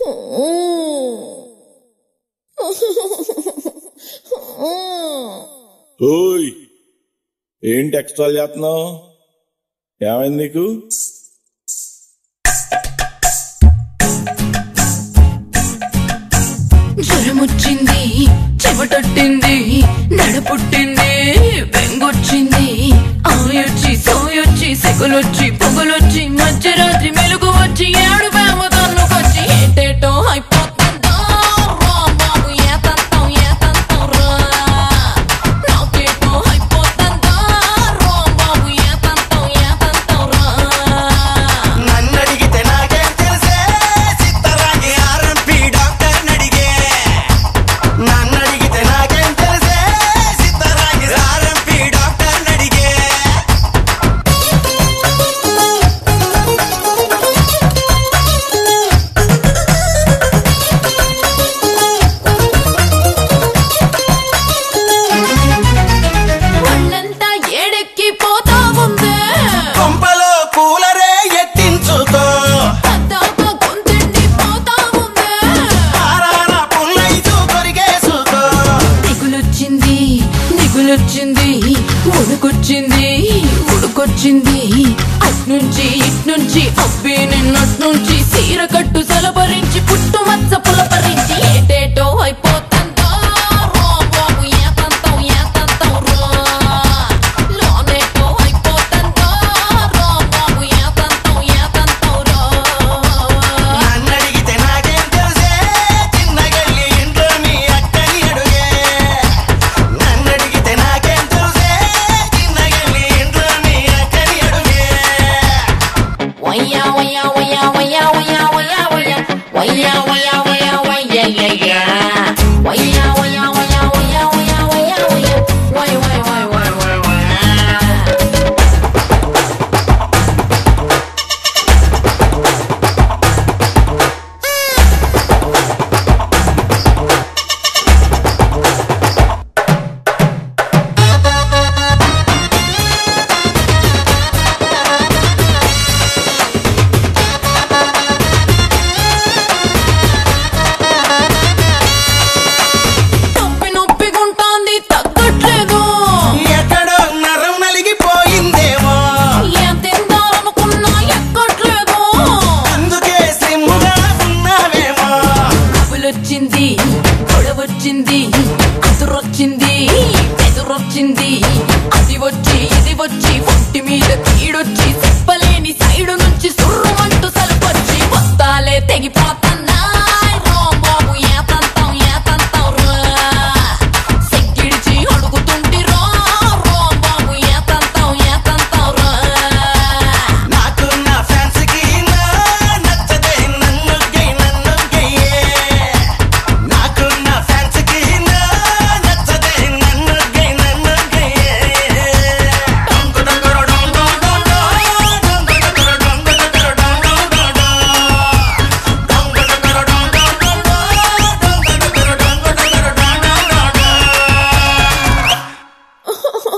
ఓయ్ ఏంటి ఎక్స్ట్రా చేస్తున్నావు ఏమైంది నీకు జ్వరమొచ్చింది చెమటొట్టింది నడపుట్టింది బెంగొచ్చింది ఆయొచ్చి సోయొచ్చి సెగలొచ్చి పొగలొచ్చి మధ్యరాత్రి మెలుగు వచ్చి ఏడు వేమ తన్నుకొచ్చి ఏటేటో అయిపోతుందో రా బాబు ఏతంతం ఏతంతం రా నాకేటో అయిపోతుందో రా బాబు ఏతంతం ఏతంతం రా నన్నడిగితే నాకేం తెలిసే చిత్తరాగి ఆర్ఎంపీ డాక్టర్ నడిగే నన్నడిగితే నాకేం తెలిసే చిత్తరాగి ఆర్ఎంపీ డాక్టర్ నడిగే ఒళ్ళంతా ఏడెక్కి పోతా ఉందే కొంపలో కూలరే ఎత్తించుకో పద్దాక గొంతెండి పోతా ఉందే ఆరాన పుల్లైతూ కొరిగేసుకో దిగులొచ్చింది దిగులొచ్చింది ఉడుకొచ్చింది ఉడుకొచ్చింది అట్నుంచి ఇట్నుంచి అబ్బి నిన్నట్నుంచి